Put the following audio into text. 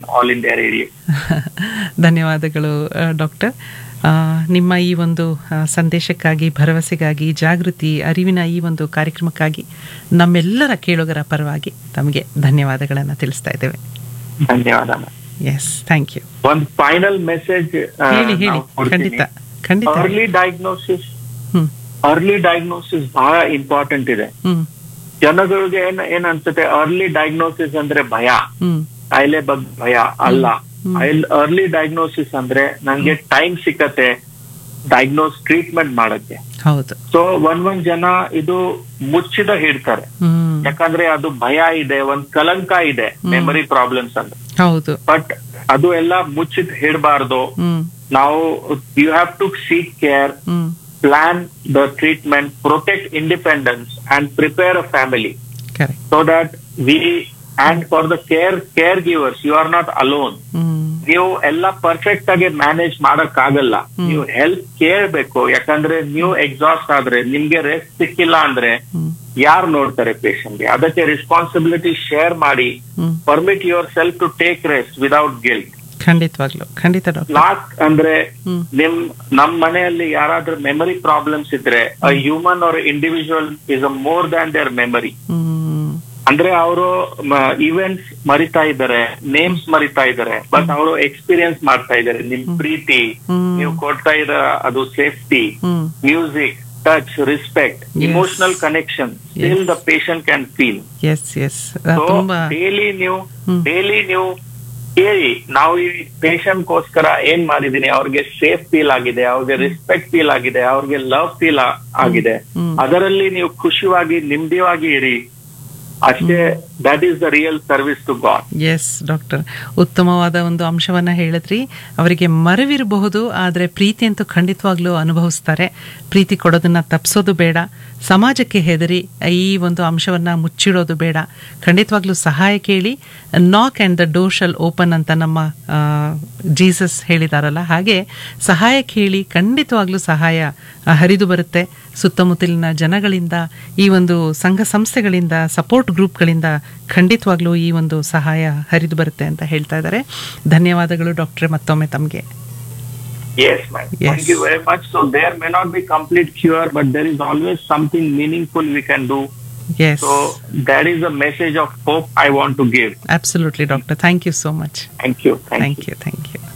all India radio. ಧನ್ಯವಾದಗಳು ಆ, doctor ಆ, ನಿಮ್ಮ ಈ ಒಂದು ಆ, ಸಂದೇಶಕ್ಕಾಗಿ ಭರವಸೆಗಾಗಿ ಜಾಗೃತಿ ಅರಿವಿನ ಈ ಒಂದು ಕಾರ್ಯಕ್ರಮಕ್ಕಾಗಿ ನಮ್ಮೆಲ್ಲರ ಕೇಳುಗರ ಪರವಾಗಿ ತಮಗೆ ಧನ್ಯವಾದಗಳನ್ನು ತಿಳಿಸ್ತಾ ಇದ್ದೇವೆ ಧನ್ಯವಾದ ma'am. ಎಸ್ ಥ್ಯಾಂಕ್ ಯು ಒಂದ್ ಫೈನಲ್ ಮೆಸೇಜ್ ಹೇಳಿ ಹೇಳಿ ಖಂಡಿತ ಖಂಡಿತ early diagnosis hmm early diagnosis ಬಹಳ ಇಂಪಾರ್ಟೆಂಟ್ ಇದೆ ಹ್ಮ್ ಜನಗಳಿಗೆ ಏನ್ ಏನ್ ಅನ್ಸುತ್ತೆ ಅರ್ಲಿ ಡಯಾಗ್ನೋಸಿಸ್ ಅಂದ್ರೆ ಭಯ ಹ್ಮ್ ಕಾಯಿಲೆ ಬಗ್ಗೆ ಭಯ ಅಲ್ಲ ಅರ್ಲಿ ಡಯಾಗ್ನೋಸಿಸ್ ಅಂದ್ರೆ ನಂಗೆ ಟೈಮ್ ಸಿಕ್ಕತ್ತೆ ಡಯಾಗ್ನೋಸ್ ಟ್ರೀಟ್ಮೆಂಟ್ ಮಾಡಕ್ಕೆ ಹೌದು ಸೊ ಒಂದ್ ಒಂದ್ ಜನ ಇದು ಮುಚ್ಚಿದ ಹಿಡ್ತಾರೆ ಹ್ಮ್ ಯಾಕಂದ್ರೆ ಅದು ಭಯ ಇದೆ ಒಂದ್ ಕಲಂಕ ಇದೆ ಮೆಮರಿ ಪ್ರಾಬ್ಲಮ್ಸ್ ಅಂತ ಹೌದು ಬಟ್ ಅದು ಎಲ್ಲ ಮುಚ್ಚಿದ್ ಹಿಡಬಾರ್ದು ಹ್ಮ್ ನಾವು you have to seek care hmm plan the treatment protect independence and prepare a family correct so that we and for the care caregivers you are not alone hmm ನೀವು ಎಲ್ಲ perfect ಆಗಿ manage ಮಾಡಕ್ ಆಗಲ್ಲ ನೀವು help ಕೇಳ್ಬೇಕು ಯಾಕಂದ್ರೆ ನೀವು exhaust ಆದ್ರೆ ನಿಮ್ಗೆ ರೆಸ್ಟ್ ಸಿಕ್ಕಿಲ್ಲ ಅಂದ್ರೆ ಹ್ಮ್ ಯಾರು ನೋಡ್ತಾರೆ ಪೇಷಂಟ್ಗೆ ಅದಕ್ಕೆ ರೆಸ್ಪಾನ್ಸಿಬಿಲಿಟಿ ಶೇರ್ ಮಾಡಿ hmm permit yourself to take rest without guilt ಖಂಡಿತವಾಗ್ಲು ಖಂಡಿತ ಡಾಕ್ಟರ್ ಲಾಸ್ಟ್ ಅಂದ್ರೆ ಹ್ಮ್ ನಿಮ್ ನಮ್ ಮನೆಯಲ್ಲಿ ಯಾರಾದ್ರೂ ಮೆಮರಿ ಪ್ರಾಬ್ಲಮ್ಸ್ ಇದ್ರೆ a human or individual is a more than their memory hmm ಅಂದ್ರೆ ಅವರು ಇವೆಂಟ್ಸ್ ಮರಿತಾ ಇದ್ದಾರೆ ನೇಮ್ಸ್ ಮರಿತಾ ಇದ್ದಾರೆ ಬಟ್ ಅವರು ಎಕ್ಸ್ಪೀರಿಯನ್ಸ್ ಮಾಡ್ತಾ ಇದ್ದಾರೆ ನಿಮ್ ಪ್ರೀತಿ ಹ್ಮ್. ನೀವು ಕೊಡ್ತಾ ಇರ ಅದು safety hmm music touch respect emotional connection still the patient can feel yes yes so ತುಂಬಾ ಡೈಲಿ ನೀವು ಹ್ಮ್. ಡೈಲಿ ನೀವು ಕೇಳಿ ನಾವು ಈ patient ಗೋಸ್ಕರ ಏನ್ ಮಾಡಿದೀನಿ ಅವ್ರಿಗೆ ಸೇಫ್ ಫೀಲ್ ಆಗಿದೆ ಅವ್ರಿಗೆ ರೆಸ್ಪೆಕ್ಟ್ ಫೀಲ್ ಆಗಿದೆ ಅವ್ರಿಗೆ ಲವ್ ಫೀಲ್ ಆಗಿದೆ ಹ್ಮ್. ಅದರಲ್ಲಿ ನೀವು ಖುಷಿಯಾಗಿ ನೆಮ್ಮದಿಯಾಗಿ ಇರಿ ಅಷ್ಟೇ that is the real service to God yes doctor ಉತ್ತಮವಾದ ಒಂದು ಅಂಶವನ್ನ ಹೇಳಿದ್ರಿ ಅವರಿಗೆ ಮರವಿರಬಹುದು ಆದರೆ ಪ್ರೀತಿ ಅಂತೂ ಖಂಡಿತವಾಗ್ಲೂ ಅನುಭವಿಸ್ತಾರೆ ಪ್ರೀತಿ ಕೊಡೋದನ್ನ ತಪ್ಪಿಸೋದು ಬೇಡ ಸಮಾಜಕ್ಕೆ ಹೆದರಿ ಈ ಒಂದು ಅಂಶವನ್ನ ಮುಚ್ಚಿಡೋದು ಬೇಡ ಖಂಡಿತವಾಗ್ಲೂ ಸಹಾಯ ಕೇಳಿ knock and the door shall open ಅಂತ ನಮ್ಮ ಆ, ಜೀಸಸ್ ಹೇಳಿದಾರಲ್ಲ ಹಾಗೆ ಸಹಾಯ ಕೇಳಿ ಖಂಡಿತವಾಗ್ಲೂ ಸಹಾಯ ಆ, ಹರಿದು ಬರುತ್ತೆ ಸುತ್ತಮುತ್ತಲಿನ ಜನಗಳಿಂದ ಈ ಒಂದು ಸಂಘ ಸಂಸ್ಥೆಗಳಿಂದ ಸಪೋರ್ಟ್ ಗ್ರೂಪ್ಗಳಿಂದ ಖಂಡಿತವಾಗ್ಲೂ ಈ ಒಂದು ಸಹಾಯ ಹರಿದು ಬರುತ್ತೆ ಅಂತ ಹೇಳ್ತಾ ಇದ್ದಾರೆ ಧನ್ಯವಾದಗಳು ಡಾಕ್ಟ್ರೆ ಮತ್ತೊಮ್ಮೆ ತಮಗೆ Yes, ma'am. Yes. Thank you very much. So there may not be complete cure, but there is always something meaningful we can do. Yes So that is the message of hope I want to give. Absolutely doctor thank you so much Thank you. Thank, you. Thank you thank you